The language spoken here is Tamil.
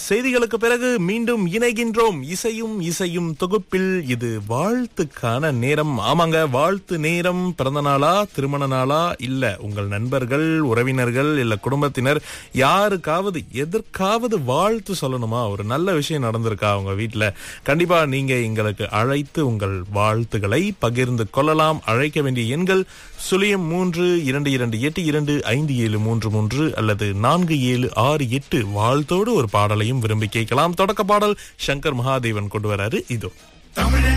செய்திகளுக்கு பிறகு மீண்டும் இணைகின்றோம் இசையும் இசையும் தொகுப்பில் இது வாழ்த்துக்கான நேரம் ஆமாங்க வாழ்த்து நேரம் பிறந்த நாளா திருமண நாளா இல்ல உங்கள் நண்பர்கள் உறவினர்கள் இல்ல குடும்பத்தினர் யாருக்காவது எதற்காவது வாழ்த்து சொல்லணுமா ஒரு நல்ல விஷயம் நடந்திருக்கா உங்க வீட்ல கண்டிப்பா நீங்க எங்களுக்கு அழைத்து உங்கள் வாழ்த்துக்களை பகிர்ந்து கொள்ளலாம் அழைக்க வேண்டிய எண்கள் சுழியம் மூன்று இரண்டு இரண்டு எட்டு இரண்டு ஐந்து ஏழு மூன்று மூன்று அல்லது நான்கு ஏழு ஆறு எட்டு வாழ்த்தோடு ஒரு பாடலையும் விரும்பி கேட்கலாம் தொடக்க பாடல் சங்கர் மகாதேவன் கொண்டு வராரு இதோ தமிழன்